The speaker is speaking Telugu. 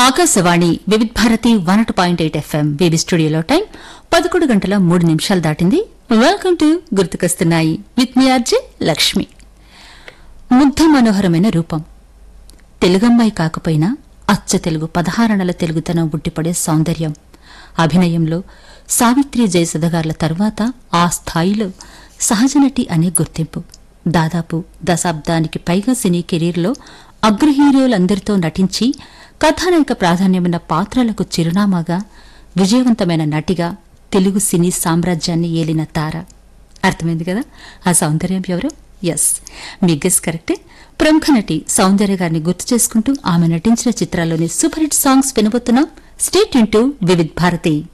Akashvani Vividh Bharati one two point eight FM బేబీ స్టూడియోలో టైం పదకొండు గంటల మూడు నిమిషాలు దాటింది వెల్కమ్ టు గుర్తుకొస్తున్నాయి విత్ మీ ఆర్జే లక్ష్మి ముగ్ధ మనోహరమైన రూపం తెలుగమ్మాయి కాకపోయినా అచ్చ తెలుగు పదహారణల తెలుగుతనం ఉట్టిపడే సౌందర్యం అభినయంలో సావిత్రి జయసుధగార్ల తరువాత ఆ స్థాయిలో సహజనటి అనే గుర్తింపు దాదాపు దశాబ్దానికి పైగా సినీ కెరీర్లో అగ్ర హీరోలందరితో నటించి కథానాయక ప్రాధాన్యమైన పాత్రలకు చిరునామాగా విజయవంతమైన నటిగా తెలుగు సినీ సామ్రాజ్యాన్ని ఏలిన తార అర్థమైంది కదా ఆ సౌందర్యం ఎవరు ఎస్ మీ గెస్ కరెక్టే ప్రముఖ నటి సౌందర్య గారిని గుర్తు చేసుకుంటూ ఆమె నటించిన చిత్రాల్లోని సూపర్ హిట్ సాంగ్స్ వినబోతున్నాం స్టేట్ ఇంటూ వివిధ్ భారతి